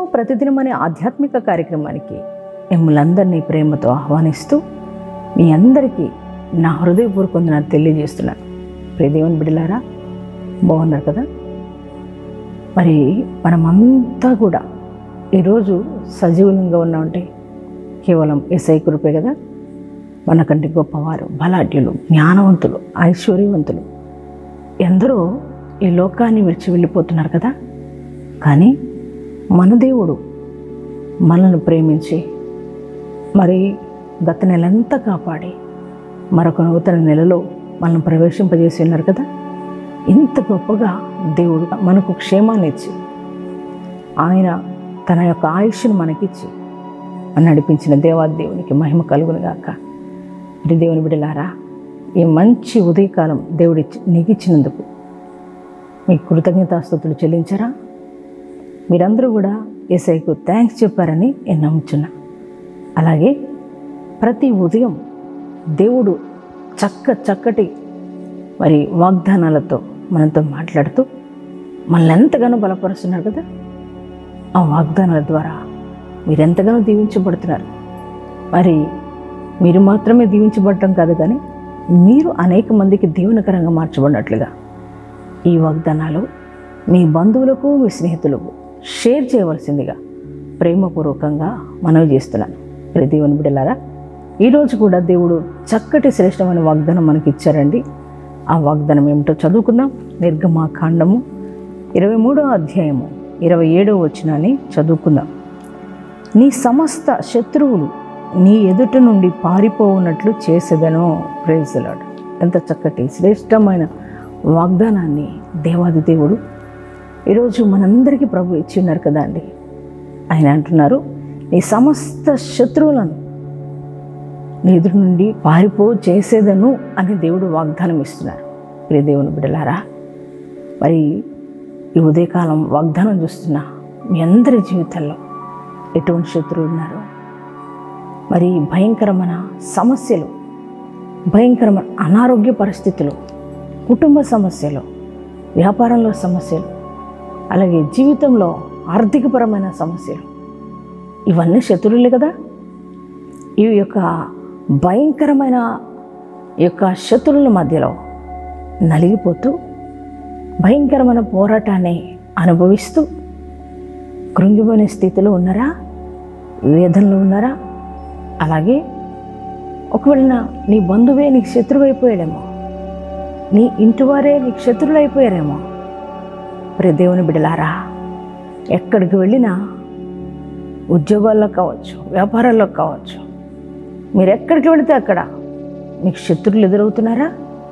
ప్రతిదినం అనే ఆధ్యాత్మిక కార్యక్రమానికి మిమ్మల్ని ప్రేమతో ఆహ్వానిస్తూ మీ అందరికీ నా హృదయపూర్వక వందనాలు తెలియజేస్తున్నాను ప్రియ దేవుని బిడ్డలారా బాగున్నారు కదా మరి మనమంతా కూడా ఈరోజు సజీవంగా ఉన్నామంటే కేవలం ఎస్ఐ కృపే కదా మనకంటే గొప్పవారు బలాఢ్యులు జ్ఞానవంతులు ఐశ్వర్యవంతులు ఎందరో ఈ లోకాన్ని విడిచి వెళ్ళిపోతున్నారు కదా కానీ మన దేవుడు మనల్ని ప్రేమించి మరి గత నెలంతా కాపాడి మరొక నూతన నెలలో మనల్ని ప్రవేశింపజేసి ఉన్నారు కదా ఇంత గొప్పగా దేవుడు మనకు క్షేమాన్ని ఇచ్చి ఆయన తన యొక్క ఆయుష్ను మనకిచ్చి అని నడిపించిన దేవాదేవునికి మహిమ కలుగును గాక ఇది దేవుని బిడ్డలారా ఈ మంచి ఉదయకాలం దేవుడి నీకు ఇచ్చినందుకు మీ కృతజ్ఞతాస్తుతులు చెల్లించరా మీరందరూ కూడా ఏసైకు థ్యాంక్స్ చెప్పారని నేను నమ్ముచున్నా అలాగే ప్రతి ఉదయం దేవుడు చక్క చక్కటి మరి వాగ్దానాలతో మనతో మాట్లాడుతూ మనల్ని ఎంతగానో బలపరుస్తున్నారు కదా ఆ వాగ్దానాల ద్వారా మీరు ఎంతగానో దీవించబడుతున్నారు మరి మీరు మాత్రమే దీవించబడటం కాదు కానీ మీరు అనేక మందికి దీవెనకరంగా మార్చబడినట్లుగా ఈ వాగ్దానాలు మీ బంధువులకు మీ స్నేహితులకు షేర్ చేయవలసిందిగా ప్రేమపూర్వకంగా మనవి చేస్తున్నాను ప్రియ దేవుని బిడ్డలారా ఈరోజు కూడా దేవుడు చక్కటి శ్రేష్టమైన వాగ్దానం మనకి ఇచ్చారండి ఆ వాగ్దానం ఏమిటో చదువుకుందాం నిర్గమాకాండము ఇరవై మూడో అధ్యాయము ఇరవై ఏడో వచ్చినాన్ని చదువుకుందాం నీ సమస్త శత్రువులు నీ ఎదుట నుండి పారిపోవున్నట్లు చేసేదను ప్రేజలాడు ఎంత చక్కటి శ్రేష్టమైన వాగ్దానాన్ని దేవాది దేవుడు ఈరోజు మనందరికీ ప్రభు ఇచ్చి ఉన్నారు కదా అండి ఆయన అంటున్నారు నీ సమస్త శత్రువులను నీ ఎదురు నుండి పారిపో చేసేదను అని దేవుడు వాగ్దానం ఇస్తున్నారు ప్రియ దేవుని బిడ్డలారా మరి ఈ ఉదయకాలం వాగ్దానం చూస్తున్నా మీ అందరి జీవితాల్లో ఎటువంటి శత్రువులు ఉన్నారు మరి భయంకరమైన సమస్యలు భయంకరమైన అనారోగ్య పరిస్థితులు కుటుంబ సమస్యలు వ్యాపారంలో సమస్యలు అలాగే జీవితంలో ఆర్థికపరమైన సమస్యలు ఇవన్నీ శత్రువులే కదా ఈ యొక్క భయంకరమైన ఈ యొక్క శత్రువుల మధ్యలో నలిగిపోతూ భయంకరమైన పోరాటాన్ని అనుభవిస్తూ కృంగిపోయిన స్థితిలో ఉన్నారా వేదనలో ఉన్నారా అలాగే ఒకవేళ నా- నీ బంధువే నీకు శత్రువు అయిపోయాడేమో నీ ఇంటివారే నీకు శత్రువులు అయిపోయారేమో ప్రియ దేవుని బిడలారా ఎక్కడికి వెళ్ళినా ఉద్యోగాల్లో కావచ్చు వ్యాపారాల్లో కావచ్చు మీరు ఎక్కడికి వెళితే అక్కడ మీకు శత్రువులు ఎదురవుతున్నారా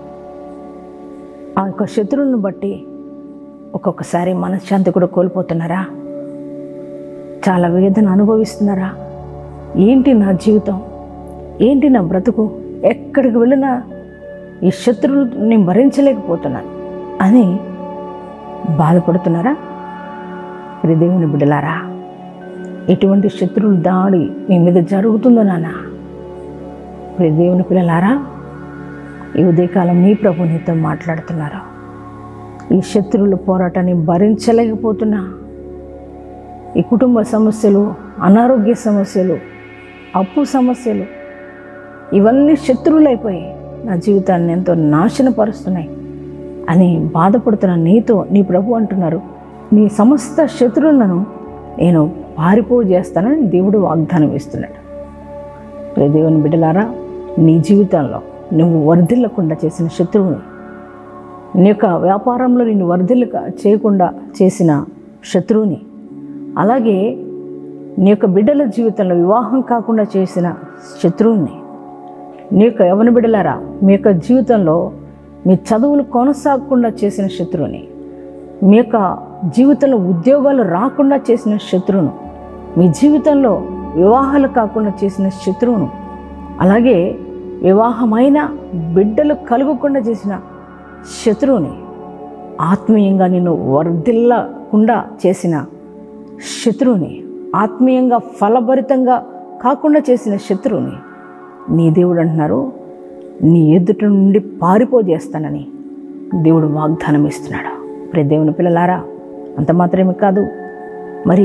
ఆ యొక్క శత్రువులను బట్టి ఒక్కొక్కసారి మనశ్శాంతి కూడా కోల్పోతున్నారా చాలా వేదన అనుభవిస్తున్నారా ఏంటి నా జీవితం ఏంటి నా బ్రతుకు ఎక్కడికి వెళ్ళినా ఈ శత్రువులు నేను భరించలేకపోతున్నాను అని బాధపడుతున్నారా ఇది దేవుని బిడ్డలారా ఎటువంటి శత్రువుల దాడి మీ మీద జరుగుతుందో నాన్న ప్రియ దేవుని పిల్లలారా ఈ ఉదయకాలం నీ ప్రభు నీతో మాట్లాడుతున్నారు ఈ శత్రువుల పోరాటాన్ని భరించలేకపోతున్నా ఈ కుటుంబ సమస్యలు అనారోగ్య సమస్యలు అప్పు సమస్యలు ఇవన్నీ శత్రువులు అయిపోయి నా జీవితాన్ని ఎంతో నాశనపరుస్తున్నాయి అని బాధపడుతున్న నీతో నీ ప్రభు అంటున్నారు నీ సమస్త శత్రువులను నేను పారిపో చేస్తానని దేవుడు వాగ్దానం ఇస్తున్నాడు ప్రియ దేవుని బిడ్డలారా నీ జీవితంలో నువ్వు వర్ధిల్లకుండా చేసిన శత్రువుని నీ యొక్క వ్యాపారంలో నేను వర్ధిల్ల చేయకుండా చేసిన శత్రువుని అలాగే నీ యొక్క బిడ్డల జీవితంలో వివాహం కాకుండా చేసిన శత్రువుని నీ యొక్క యవన బిడ్డలారా మీ యొక్క జీవితంలో మీ చదువులు కొనసాగకుండా చేసిన శత్రువుని మీ యొక్క జీవితంలో ఉద్యోగాలు రాకుండా చేసిన శత్రువును మీ జీవితంలో వివాహాలు కాకుండా చేసిన శత్రువును అలాగే వివాహమైన బిడ్డలు కలుగకుండా చేసిన శత్రువుని ఆత్మీయంగా నిన్ను వర్ధిల్లకుండా చేసిన శత్రువుని ఆత్మీయంగా ఫలభరితంగా కాకుండా చేసిన శత్రువుని నీ దేవుడు అంటున్నారు నీ ఎదుట నుండి పారిపోజేస్తానని దేవుడు వాగ్దానం ఇస్తున్నాడు ప్రియ దేవుని పిల్లలారా అంత మాత్రమే కాదు మరి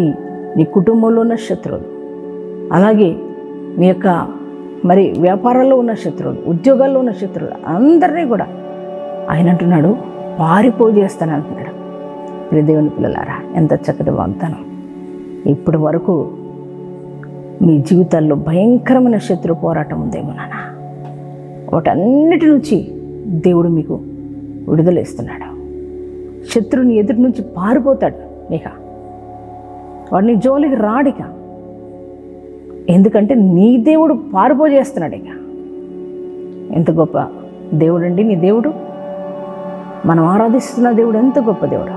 నీ కుటుంబంలో ఉన్న శత్రువులు అలాగే మీ యొక్క మరి వ్యాపారాల్లో ఉన్న శత్రువులు ఉద్యోగాల్లో ఉన్న శత్రువులు అందరినీ కూడా ఆయన అంటున్నాడు పారిపోజేస్తాను అంటున్నాడు ప్రియ దేవుని పిల్లలారా ఎంత చక్కటి వాగ్దానం ఇప్పటి వరకు మీ జీవితాల్లో భయంకరమైన శత్రు పోరాటం ఉందేమో నాన్న వాటన్నిటి నుంచి దేవుడు మీకు విడుదల ఇస్తున్నాడు శత్రువుని ఎదుటి నుంచి పారిపోతాడు ఇక వాడిని జోలికి రాడిక ఎందుకంటే నీ దేవుడు పారిపోజేస్తున్నాడు ఇక ఎంత గొప్ప దేవుడు అండి నీ దేవుడు మనం ఆరాధిస్తున్న దేవుడు ఎంత గొప్ప దేవుడు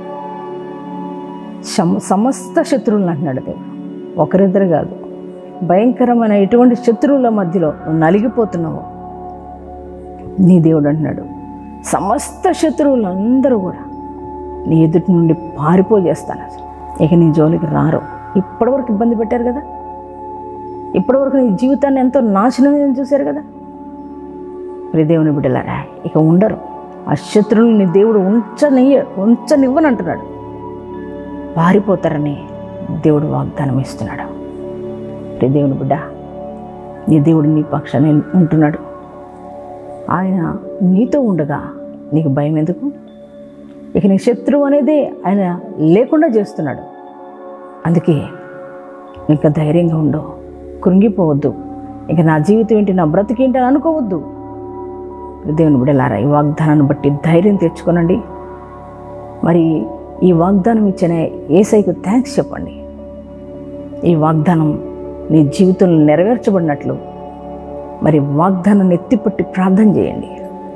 సమ- సమస్త శత్రువులను అంటున్నాడు దేవుడు ఒకరిద్దరు కాదు భయంకరమైన ఎటువంటి శత్రువుల మధ్యలో నువ్వు నలిగిపోతున్నావు నీ దేవుడు అంటున్నాడు సమస్త శత్రువులందరూ కూడా నీ ఎదుటి నుండి పారిపోజేస్తాను అసలు ఇక నీ జోలికి రారు ఇప్పటివరకు ఇబ్బంది పెట్టారు కదా ఇప్పటివరకు నీ జీవితాన్ని ఎంతో నాశనం చూశారు కదా ప్రియ దేవుని బిడ్డలారా ఇక ఉండరు ఆ శత్రువులు నీ దేవుడు ఉంచనియ్య ఉంచనివ్వని అంటున్నాడు పారిపోతారని దేవుడు వాగ్దానం ఇస్తున్నాడు ప్రియ దేవుని బిడ్డ నీ దేవుడు నీ పక్షాన్ని ఉంటున్నాడు ఆయన నీతో ఉండగా నీకు భయం ఎందుకు ఇక నీ శత్రువు అనేది ఆయన లేకుండా చేస్తున్నాడు అందుకే ఇంకా ధైర్యంగా ఉండవు కృంగిపోవద్దు ఇక నా జీవితం ఏంటి నా బ్రతికేంటి అని అనుకోవద్దు దేవుని బిడ్డలారా ఈ వాగ్దానాన్ని బట్టి ధైర్యం తెచ్చుకోనండి మరి ఈ వాగ్దానం ఇచ్చిన ఏసైకు థ్యాంక్స్ చెప్పండి ఈ వాగ్దానం నీ జీవితంలో నెరవేర్చబడినట్లు మరి వాగ్దానాన్ని ఎత్తిపట్టి ప్రార్థన చేయండి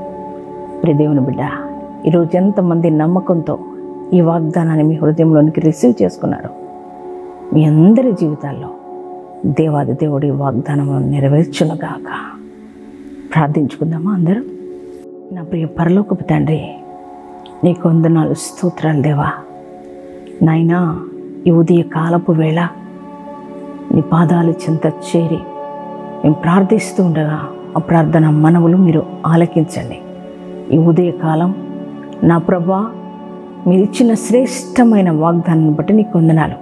ప్రియ దేవుని బిడ్డ ఈరోజు ఎంతమంది నమ్మకంతో ఈ వాగ్దానాన్ని మీ హృదయంలోనికి రిసీవ్ చేసుకున్నారు మీ అందరి జీవితాల్లో దేవాది దేవుడి వాగ్దానము నెరవేర్చునుగాక ప్రార్థించుకుందామా అందరూ నా ప్రియ పరలోకపు తండ్రి నీకు వందనాలు స్తోత్రాలు దేవా నాయనా ఈ ఉదయ కాలపు వేళ నీ పాదాలు చెంత చేరి మేము ప్రార్థిస్తూ ఉండగా ఆ ప్రార్థన మనవులు మీరు ఆలకించండి ఈ ఉదయకాలం నా ప్రభా మీరు ఇచ్చిన శ్రేష్టమైన వాగ్దానం బట్టి నీకు వందనాలు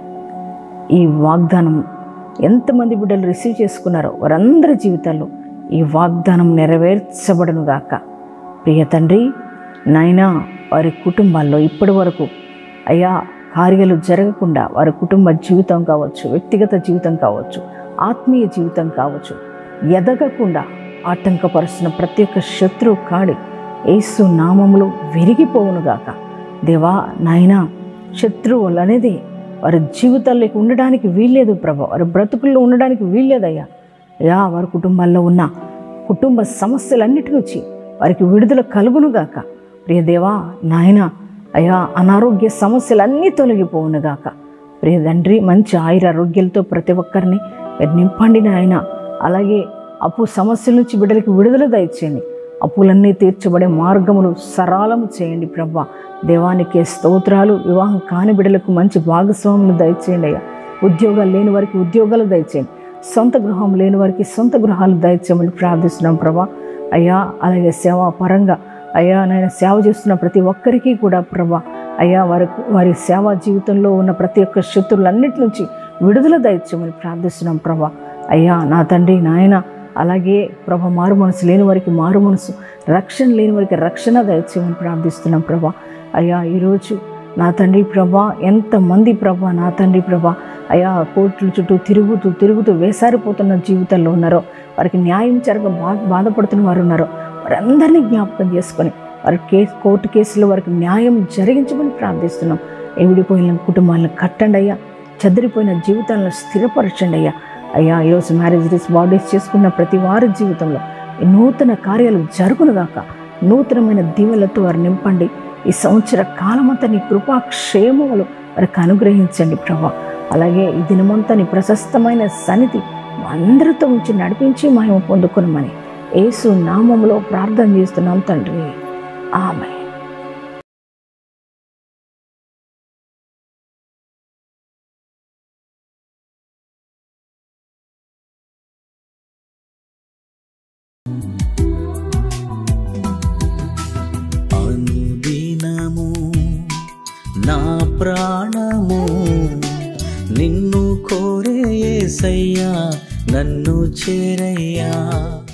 ఈ వాగ్దానం ఎంతమంది బిడ్డలు రిసీవ్ చేసుకున్నారో వారందరి జీవితాల్లో ఈ వాగ్దానం నెరవేర్చబడను గాక ప్రియ తండ్రి నాయనా వారి కుటుంబాల్లో ఇప్పటి వరకు అయ్యా కార్యాలు జరగకుండా వారి కుటుంబ జీవితం కావచ్చు వ్యక్తిగత జీవితం కావచ్చు ఆత్మీయ జీవితం కావచ్చు ఎదగకుండా ఆటంకపరుస్తున్న ప్రతి ఒక్క శత్రువు కాడి ఏసు నామములు విరిగిపోవునుగాక దేవా నాయనా శత్రువులు అనేది వారి జీవితాల్లోకి ఉండడానికి వీల్లేదు ప్రభా వారి బ్రతుకుల్లో ఉండడానికి వీల్లేదయ్యా అయ్యా వారి కుటుంబాల్లో ఉన్న కుటుంబ సమస్యలన్నిటి నుంచి వారికి విడుదల కలుగునుగాక ప్రియదేవా నాయన అయ్యా అనారోగ్య సమస్యలన్నీ తొలగిపోవునుగాక ప్రియ తండ్రి మంచి ఆయుర ఆరోగ్యాలతో ప్రతి ఒక్కరిని మీరు నింపండి నాయన అలాగే అప్పు సమస్యల నుంచి బిడ్డలకి విడుదల దయచేయండి అప్పులన్నీ తీర్చబడే మార్గములు సరళము చేయండి ప్రభా దేవానికి స్తోత్రాలు వివాహం కాని బిడ్డలకు మంచి భాగస్వాములు దయచేయండి అయ్యా ఉద్యోగాలు లేని వారికి ఉద్యోగాలు దయచేయండి సొంత గృహం లేని వారికి సొంత గృహాలు దయచేయమని ప్రార్థిస్తున్నాం ప్రభా అయ్యా అలాగే సేవా పరంగా అయ్యా నేను సేవ చేస్తున్న ప్రతి ఒక్కరికి కూడా ప్రభా అయ్యా వారి వారి సేవా జీవితంలో ఉన్న ప్రతి ఒక్క శత్రువులన్నిటి నుంచి విడుదల దయచేయమని ప్రార్థిస్తున్నాం ప్రభా అయ్యా నా తండ్రి నాయన అలాగే ప్రభ మారు మనసు లేని వారికి మారు మనసు రక్షణ లేని వారికి రక్షణ దయచేయమని ప్రార్థిస్తున్నాం ప్రభా అయ్యా ఈరోజు నా తండ్రి ప్రభా ఎంతమంది ప్రభా నా తండ్రి ప్రభా అయ్యా కోర్టుల చుట్టూ తిరుగుతూ తిరుగుతూ వేసారిపోతున్న జీవితాల్లో ఉన్నారో వారికి న్యాయం జరగ బా బాధపడుతున్న వారు ఉన్నారో వారందరినీ జ్ఞాపకం చేసుకొని వారి కేసు కోర్టు కేసులో వారికి న్యాయం జరిగించమని ప్రార్థిస్తున్నాం ఎవిడిపోయిన కుటుంబాలను కట్టండి అయ్యా చెదిరిపోయిన జీవితాలను స్థిరపరచండి అయ్యా అయ్యా ఈరోజు మ్యారేజ్ రేస్ బాడీస్ చేసుకున్న ప్రతి వారి జీవితంలో ఈ నూతన కార్యాలు జరుగునుగాక నూతనమైన దీవెలతో వారు నింపండి ఈ సంవత్సర కాలమంతా నీ కృపా క్షేమములు వారికి అనుగ్రహించండి ప్రభా అలాగే ఈ దినమంతా నీ ప్రశస్తమైన సన్నిధి అందరితో ఉంచి నడిపించి మహిమ పొందుకునమని యేసు నామములో ప్రార్థన చేస్తున్నాం తండ్రి ఆమె అనుదినము నా ప్రాణము నిన్ను కోరే ఏసయ్యా నన్ను చేరయ్యా